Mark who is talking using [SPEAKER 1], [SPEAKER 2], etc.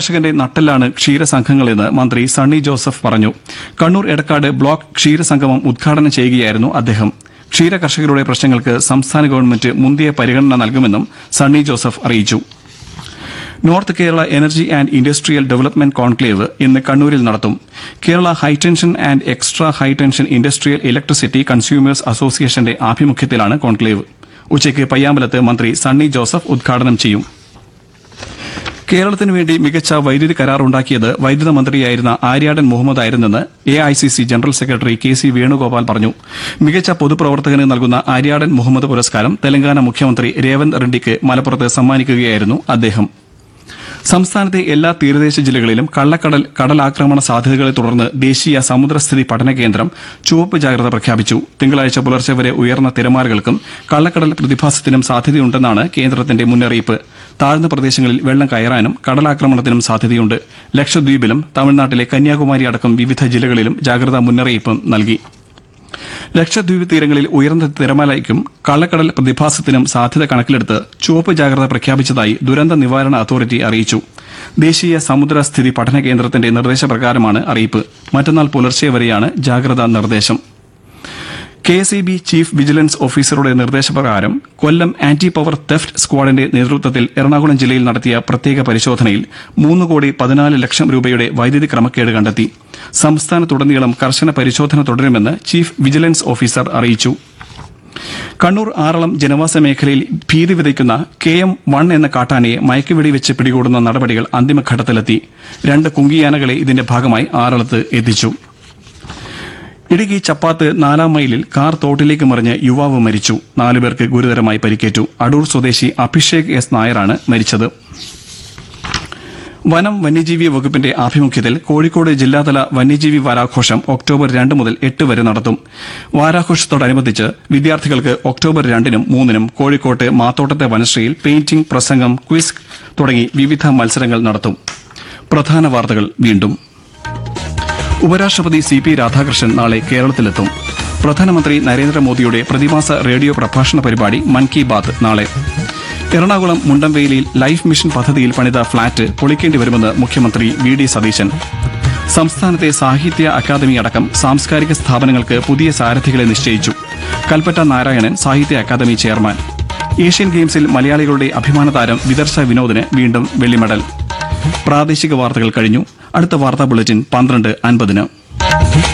[SPEAKER 1] ക്ഷീരകർഷകന്റെ നട്ടെല്ലാണ് ക്ഷീരസംഘങ്ങളെന്ന് മന്ത്രി സണ്ണി ജോസഫ് പറഞ്ഞു കണ്ണൂർ എടക്കാട് ബ്ലോക്ക് ക്ഷീരസംഗമം ഉദ്ഘാടനം ചെയ്യുകയായിരുന്നു അദ്ദേഹം ക്ഷീരകർഷകരുടെ പ്രശ്നങ്ങൾക്ക് സംസ്ഥാന ഗവൺമെന്റ് മുന്തിയ പരിഗണന നൽകുമെന്നും സണ്ണി ജോസഫ് അറിയിച്ചു north Kerala energy and industrial development conclave ഇന്ന് കണ്ണൂരിൽ നടത്തും Kerala high tension and extra high tension industrial electricity consumers അസോസിയേഷന്റെ ആഭിമുഖ്യത്തിലാണ് കോൺക്ലേവ് ഉച്ചയ്ക്ക് പയ്യാമ്പലത്ത് മന്ത്രി സണ്ണി ജോസഫ് ഉദ്ഘാടനം ചെയ്യും കേരളത്തിനു വേണ്ടി മികച്ച വൈദ്യുതി കരാർ ഉണ്ടാക്കിയത് വൈദ്യുത മന്ത്രിയായിരുന്ന ആര്യാടൻ മുഹമ്മദ് ആയിരുന്നെന്ന് A I C C general secretary K C Venugopal പറഞ്ഞു മികച്ച പൊതുപ്രവർത്തകന് നൽകുന്ന ആര്യാടൻ മുഹമ്മദ് പുരസ്കാരം തെലങ്കാന മുഖ്യമന്ത്രി രേവന്ത് റെഡ്ഡിക്ക് മലപ്പുറത്ത് സമ്മാനിക്കുകയായിരുന്നു അദ്ദേഹം സംസ്ഥാനത്തെ എല്ലാ തീരദേശ ജില്ലകളിലും കള്ളക്കടൽ കടലാക്രമണ സാധ്യതകളെ തുടർന്ന് ദേശീയ സമുദ്രസ്ഥിതി പഠന കേന്ദ്രം ചുവപ്പ് ജാഗ്രത പ്രഖ്യാപിച്ചു തിങ്കളാഴ്ച പുലർച്ചെ വരെ ഉയർന്ന തിരമാലകൾക്കും കള്ളക്കടൽ പ്രതിഭാസത്തിനും സാധ്യതയുണ്ടെന്നാണ് കേന്ദ്രത്തിന്റെ മുന്നറിയിപ്പ് താഴ്ന്ന പ്രദേശങ്ങളിൽ വെള്ളം കയറാനും കടലാക്രമണത്തിനും സാധ്യതയുണ്ട് ലക്ഷദ്വീപിലും തമിഴ്നാട്ടിലെ കന്യാകുമാരി അടക്കം വിവിധ ജില്ലകളിലും ജാഗ്രതാ മുന്നറിയിപ്പും നൽകി ലക്ഷദ്വീപ് തീരങ്ങളിൽ ഉയർന്ന തിരമാലയ്ക്കും കള്ളക്കടൽ പ്രതിഭാസത്തിനും സാധ്യത കണക്കിലെടുത്ത് ചുവപ്പ് ജാഗ്രത പ്രഖ്യാപിച്ചതായി ദുരന്ത നിവാരണ അതോറിറ്റി അറിയിച്ചു ദേശീയ സമുദ്ര സ്ഥിതി പഠന കേന്ദ്രത്തിന്റെ നിർദ്ദേശപ്രകാരമാണ് അറിയിപ്പ് മറ്റന്നാൾ പുലർച്ചെ വരെയാണ് ജാഗ്രതാ നിർദ്ദേശം K S E B chief vigilance ഓഫീസറുടെ നിർദ്ദേശപ്രകാരം കൊല്ലം ആന്റി പവർ തെഫ്റ്റ് സ്ക്വാഡിന്റെ നേതൃത്വത്തിൽ എറണാകുളം ജില്ലയിൽ നടത്തിയ പ്രത്യേക പരിശോധനയിൽ മൂന്ന് കോടി പതിനാല് ലക്ഷം രൂപയുടെ വൈദ്യുതി ക്രമക്കേട് കണ്ടെത്തി സംസ്ഥാനത്തുടനീളം കർശന പരിശോധന തുടരുമെന്ന് ചീഫ് വിജിലൻസ് ഓഫീസർ അറിയിച്ചു കണ്ണൂർ ആറളം ജനവാസ മേഖലയിൽ ഭീതി വിതയ്ക്കുന്ന കെ എം വൺ എന്ന കാട്ടാനയെ മയക്കുവെടി വെച്ച് പിടികൂടുന്ന നടപടികൾ അന്തിമഘട്ടത്തിലെത്തി രണ്ട് കുങ്കിയാനകളെ ഇതിന്റെ ഭാഗമായി ആറളത്ത് എത്തിച്ചു ഇടുക്കി ചപ്പാത്ത് നാലാം മൈലിൽ കാർ തോട്ടിലേക്ക് മറിഞ്ഞ് യുവാവ് മരിച്ചു നാലുപേർക്ക് ഗുരുതരമായി പരിക്കേറ്റു അടൂർ സ്വദേശി അഭിഷേക് എസ് നായരാണ് മരിച്ചത് വനം വന്യജീവി വകുപ്പിന്റെ ആഭിമുഖ്യത്തിൽ കോഴിക്കോട് ജില്ലാതല വന്യജീവി വാരാഘോഷം ഒക്ടോബർ രണ്ട് മുതൽ എട്ട് വരെ നടത്തും വാരാഘോഷത്തോടനുബന്ധിച്ച് വിദ്യാർത്ഥികൾക്ക് ഒക്ടോബർ രണ്ടിനും മൂന്നിനും കോഴിക്കോട്ട് മാത്തോട്ടത്തെ വനശ്രീയിൽ പെയിന്റിംഗ് പ്രസംഗം ക്വിസ് തുടങ്ങി വിവിധ മത്സരങ്ങൾ നടത്തും പ്രധാന വാർത്തകൾ വീണ്ടും ഉപരാഷ്ട്രപതി സി പി രാധാകൃഷ്ണൻ നാളെ കേരളത്തിലെത്തും പ്രധാനമന്ത്രി നരേന്ദ്രമോദിയുടെ പ്രതിമാസ റേഡിയോ പ്രഭാഷണ പരിപാടി മൻ കി ബാത് നാളെ എറണാകുളം മുണ്ടംവേലിയിൽ ലൈഫ് മിഷൻ പദ്ധതിയിൽ പണിത ഫ്ളാറ്റ് പൊളിക്കേണ്ടി വരുമെന്ന് മുഖ്യമന്ത്രി വി ഡി സതീശൻ സംസ്ഥാനത്തെ സാഹിത്യ അക്കാദമി അടക്കം സാംസ്കാരിക സ്ഥാപനങ്ങൾക്ക് പുതിയ സാരഥികളെ നിശ്ചയിച്ചു കൽപ്പറ്റ നാരായണൻ സാഹിത്യ അക്കാദമി ചെയർമാൻ ഏഷ്യൻ ഗെയിംസിൽ മലയാളികളുടെ അഭിമാന താരം വിദർശ വിനോദിന് വീണ്ടും വെള്ളി മെഡൽ പ്രാദേശിക വാർത്തകൾ കഴിഞ്ഞു അടുത്ത വാർത്താ ബുള്ളറ്റിൻ പന്ത്രണ്ട് അൻപതിന്